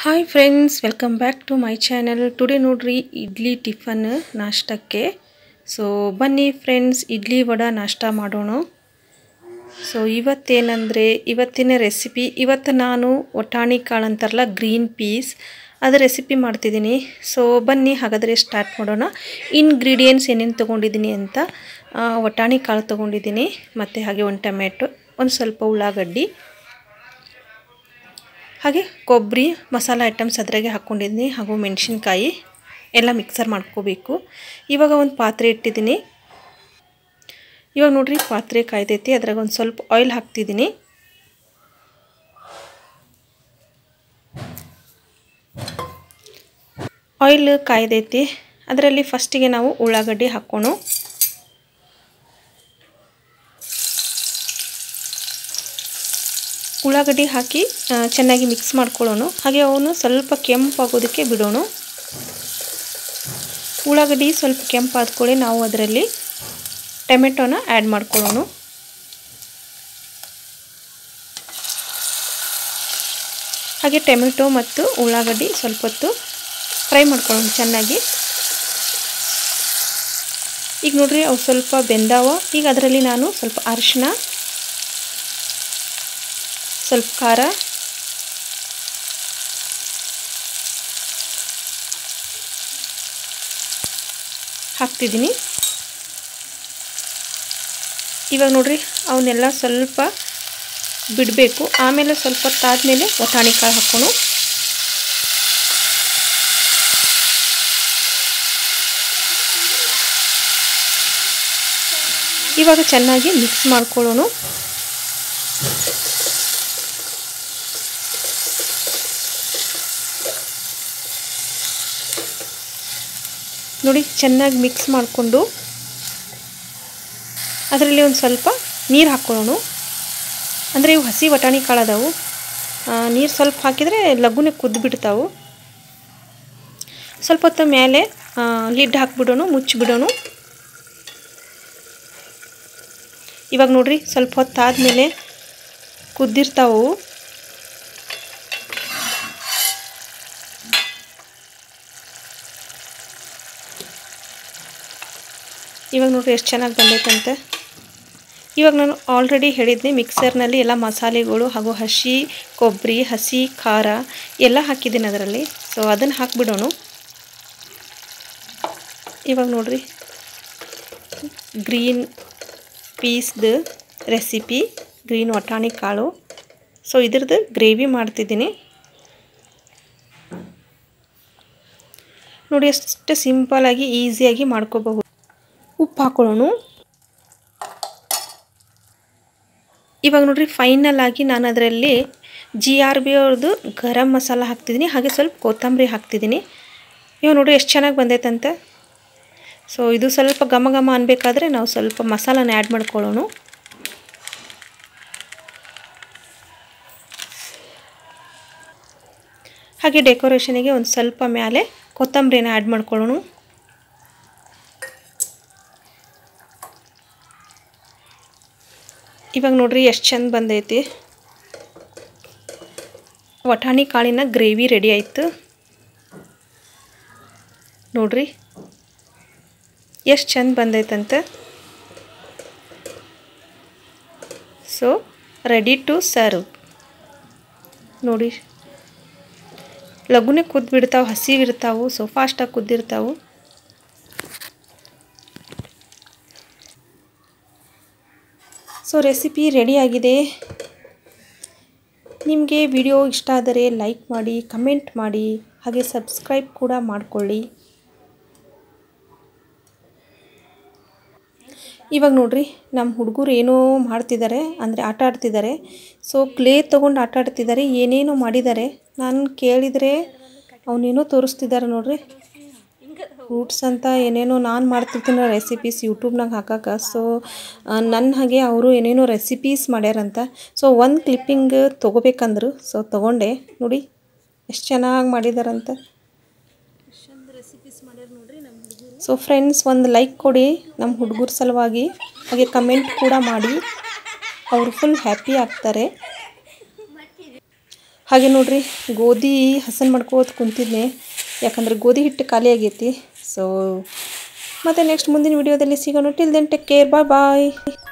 hi friends welcome back to my channel today ನೋಡ್ರಿ idli tiffin ನಾಷ್ಟಕ್ಕೆ so ಬನ್ನಿ friends idli vada ನಾಷ್ಟ ಮಾಡೋಣ ಸೊ ಇವತ್ತೇನೆಂದರೆ ಇವತ್ತಿನ ರೆಸಿಪಿ ಇವತ್ತು ನಾನು ಒಟಾಣಿ ಕಾಳು ಅಂತಾರಲ್ಲ ಗ್ರೀನ್ ಪೀಸ್ ಅದು ರೆಸಿಪಿ ಮಾಡ್ತಿದ್ದೀನಿ ಸೊ ಬನ್ನಿ ಹಾಗಾದರೆ ಸ್ಟಾರ್ಟ್ ಮಾಡೋಣ ಇಂಗ್ರೀಡಿಯೆಂಟ್ಸ್ ಏನೇನು ತೊಗೊಂಡಿದ್ದೀನಿ ಅಂತ ಆ, ಒಟಾಣಿ ಕಾಳು ತೊಗೊಂಡಿದ್ದೀನಿ ಮತ್ತು ಹಾಗೆ ಒಂದು ಟೊಮೆಟೊ ಒಂದು ಸ್ವಲ್ಪ ಉಳ್ಳಾಗಡ್ಡಿ ಹಾಗೆ ಕೊಬ್ಬರಿ ಮಸಾಲ ಐಟಮ್ಸ್ ಅದ್ರಾಗೆ ಹಾಕ್ಕೊಂಡಿದ್ದೀನಿ ಹಾಗೂ ಮೆಣಸಿನ್ಕಾಯಿ ಎಲ್ಲ ಮಿಕ್ಸರ್ ಮಾಡ್ಕೋಬೇಕು ಇವಾಗ ಒಂದು ಪಾತ್ರೆ ಇಟ್ಟಿದ್ದೀನಿ ಇವಾಗ ನೋಡ್ರಿ ಪಾತ್ರೆ ಕಾಯ್ದೈತಿ ಅದ್ರಾಗ ಒಂದು ಸ್ವಲ್ಪ ಆಯಿಲ್ ಹಾಕ್ತಿದ್ದೀನಿ ಆಯಿಲ್ ಕಾಯ್ದೈತಿ ಅದರಲ್ಲಿ ಫಸ್ಟಿಗೆ ನಾವು ಉಳ್ಳಾಗಡ್ಡಿ ಹಾಕ್ಕೊಳು ಉಳ್ಳಾಗಡ್ಡಿ ಹಾಕಿ ಆ, ಚೆನ್ನಾಗಿ ಮಿಕ್ಸ್ ಮಾಡ್ಕೊಳ್ಳೋಣ ಹಾಗೆ ಅವನು ಸ್ವಲ್ಪ ಕೆಂಪಾಗೋದಕ್ಕೆ ಬಿಡೋಣ ಉಳ್ಳಾಗಡ್ಡಿ ಸ್ವಲ್ಪ ಕೆಂಪಾದ ಕೂಡಲೇ ನಾವು ಅದರಲ್ಲಿ ಟೊಮೆಟೊನ ಆ್ಯಡ್ ಮಾಡ್ಕೊಳ್ಳೋಣ ಹಾಗೆ ಟೊಮೆಟೊ ಮತ್ತು ಉಳ್ಳಾಗಡ್ಡಿ ಸ್ವಲ್ಪ ಹೊತ್ತು ಫ್ರೈ ಮಾಡ್ಕೊಳ್ಳೋಣ ಚೆನ್ನಾಗಿ ಈಗ ನೋಡ್ರಿ ಅವು ಸ್ವಲ್ಪ ಬೆಂದಾವ ಈಗ ಅದರಲ್ಲಿ ನಾನು ಸ್ವಲ್ಪ ಅರಿಶಿನ ಸ್ವಲ್ಪ ಖಾರ ಹಾಕ್ತಿದ್ದೀನಿ ಇವಾಗ ನೋಡ್ರಿ ಅವನ್ನೆಲ್ಲ ಸ್ವಲ್ಪ ಬಿಡಬೇಕು ಆಮೇಲೆ ಸ್ವಲ್ಪ ಹೊತ್ತಾದಮೇಲೆ ವಟಾಣಿ ಕಾಳು ಹಾಕೋಣ ಇವಾಗ ಚೆನ್ನಾಗಿ ಮಿಕ್ಸ್ ಮಾಡ್ಕೊಳ್ಳೋಣ ನೋಡಿ ಚೆನ್ನಾಗಿ ಮಿಕ್ಸ್ ಮಾಡಿಕೊಂಡು ಅದರಲ್ಲಿ ಒಂದು ಸ್ವಲ್ಪ ನೀರು ಹಾಕ್ಕೊಳ್ಳೋಣ ಅಂದರೆ ಇವು ಹಸಿ ವಟಾಣಿ ಕಾಳು ಅದಾವು ನೀರು ಸ್ವಲ್ಪ ಹಾಕಿದರೆ ಲಘುನೆ ಕುದ್ದು ಬಿಡ್ತಾವು ಸ್ವಲ್ಪ ಹೊತ್ತ ಮೇಲೆ ಲಿಡ್ ಹಾಕ್ಬಿಡೋಣ ಮುಚ್ಚಿಬಿಡೋಣ ಇವಾಗ ನೋಡ್ರಿ ಸ್ವಲ್ಪ ಹೊತ್ತಾದಮೇಲೆ ಕುದ್ದಿರ್ತಾವು ಇವಾಗ ನೋಡ್ರಿ ಎಷ್ಟು ಚೆನ್ನಾಗಿ ಬಂದೈತಂತೆ ಇವಾಗ ನಾನು ಆಲ್ರೆಡಿ ಹೇಳಿದ್ದೆ ಮಿಕ್ಸರ್ನಲ್ಲಿ ಎಲ್ಲ ಮಸಾಲೆಗಳು ಹಾಗೂ ಹಸಿ ಕೊಬ್ಬರಿ ಹಸಿ ಖಾರ ಎಲ್ಲ ಹಾಕಿದ್ದೀನಿ ಅದರಲ್ಲಿ ಸೊ ಅದನ್ನು ಹಾಕ್ಬಿಡೋಣ ಇವಾಗ ನೋಡ್ರಿ ಗ್ರೀನ್ ಪೀಸ್ದು ರೆಸಿಪಿ ಗ್ರೀನ್ ವಟಾಣಿ ಕಾಳು ಸೊ ಇದ್ರದ್ದು ಗ್ರೇವಿ ಮಾಡ್ತಿದ್ದೀನಿ ನೋಡಿ ಎಷ್ಟು ಸಿಂಪಲಾಗಿ ಈಸಿಯಾಗಿ ಮಾಡ್ಕೋಬಹುದು ಉಪ್ಪು ಹಾಕೊಳ್ಳೋಣ ಇವಾಗ ನೋಡ್ರಿ ಫೈನಲ್ ಆಗಿ ನಾನು ಅದರಲ್ಲಿ ಜಿ ಆರ್ ಬಿ ಅವ್ರದ್ದು ಗರಂ ಮಸಾಲ ಹಾಕ್ತಿದ್ದೀನಿ ಹಾಗೆ ಸ್ವಲ್ಪ ಕೊತ್ತಂಬರಿ ಹಾಕ್ತಿದ್ದೀನಿ ಇವಾಗ ನೋಡ್ರಿ ಎಷ್ಟು ಚೆನ್ನಾಗಿ ಬಂದೈತಂತೆ ಸೊ ಇದು ಸ್ವಲ್ಪ ಘಮ ಘಮ ಅನ್ಬೇಕಾದ್ರೆ ನಾವು ಸ್ವಲ್ಪ ಮಸಾಲಾನ ಆ್ಯಡ್ ಮಾಡ್ಕೊಳ್ಳೋಣ ಹಾಗೆ ಡೆಕೋರೇಷನಿಗೆ ಒಂದು ಸ್ವಲ್ಪ ಮೇಲೆ ಕೊತ್ತಂಬರಿನ ಆ್ಯಡ್ ಮಾಡ್ಕೊಳ್ಳೋಣ ಇವಾಗ ನೋಡ್ರಿ ಎಷ್ಟು ಚಂದ ಬಂದೈತಿ ವಟಾಣಿ ಕಾಳಿನ ಗ್ರೇವಿ ರೆಡಿ ಆಯಿತು ನೋಡ್ರಿ ಎಷ್ಟು ಚಂದ ಬಂದೈತಂತೆ ಸೊ ರೆಡಿ ಟು ಸರ್ವ್ ನೋಡಿ ಲಘುನೆ ಕುದ್ದು ಬಿಡ್ತಾವೆ ಹಸಿವಿರ್ತಾವೆ ಸೊ ಫಾಸ್ಟಾಗಿ ಕುದ್ದಿರ್ತಾವೆ ಸೊ ರೆಸಿಪಿ ರೆಡಿಯಾಗಿದೆ ನಿಮಗೆ ವಿಡಿಯೋ ಇಷ್ಟ ಆದರೆ ಲೈಕ್ ಮಾಡಿ ಕಮೆಂಟ್ ಮಾಡಿ ಹಾಗೆ ಸಬ್ಸ್ಕ್ರೈಬ್ ಕೂಡ ಮಾಡಿಕೊಳ್ಳಿ ಇವಾಗ ನೋಡ್ರಿ ನಮ್ಮ ಹುಡುಗರು ಏನೋ ಮಾಡ್ತಿದ್ದಾರೆ ಅಂದರೆ ಆಟ ಆಡ್ತಿದ್ದಾರೆ ಸೊ ಕ್ಲೇ ತೊಗೊಂಡು ಆಟ ಆಡ್ತಿದ್ದಾರೆ ಏನೇನೋ ಮಾಡಿದ್ದಾರೆ ನಾನು ಕೇಳಿದರೆ ಅವನೇನೋ ತೋರಿಸ್ತಿದ್ದಾರೆ ನೋಡ್ರಿ ಫ್ರೂಟ್ಸ್ ಅಂತ ಏನೇನೋ ನಾನು ಮಾಡ್ತಿರ್ತೀನಿ ರೆಸಿಪೀಸ್ ಯೂಟ್ಯೂಬ್ನಾಗ ಹಾಕಕ್ಕೆ ಸೊ ನನ್ನ ಹಾಗೆ ಅವರು ಏನೇನೋ ರೆಸಿಪೀಸ್ ಮಾಡ್ಯಾರಂತ ಸೊ ಒಂದು ಕ್ಲಿಪ್ಪಿಂಗ್ ತೊಗೋಬೇಕಂದ್ರು ಸೊ ತೊಗೊಂಡೆ ನೋಡಿ ಎಷ್ಟು ಚೆನ್ನಾಗಿ ಮಾಡಿದಾರಂತ ಸೊ ಫ್ರೆಂಡ್ಸ್ ಒಂದು ಲೈಕ್ ಕೊಡಿ ನಮ್ಮ ಹುಡುಗರ ಸಲುವಾಗಿ ಹಾಗೆ ಕಮೆಂಟ್ ಕೂಡ ಮಾಡಿ ಅವರು ಫುಲ್ ಹ್ಯಾಪಿ ಆಗ್ತಾರೆ ಹಾಗೆ ನೋಡ್ರಿ ಗೋಧಿ ಹಸನ್ ಮಾಡ್ಕೋತ ಕುಂತಿದ್ನೆ ಯಾಕಂದ್ರೆ ಗೋಧಿ ಹಿಟ್ಟು ಖಾಲಿ ಆಗೈತಿ ಸೊ ಮತ್ತೆ ನೆಕ್ಸ್ಟ್ ಮುಂದಿನ ವಿಡಿಯೋದಲ್ಲಿ ಸಿಗೋಣ till then take care bye ಬಾಯ್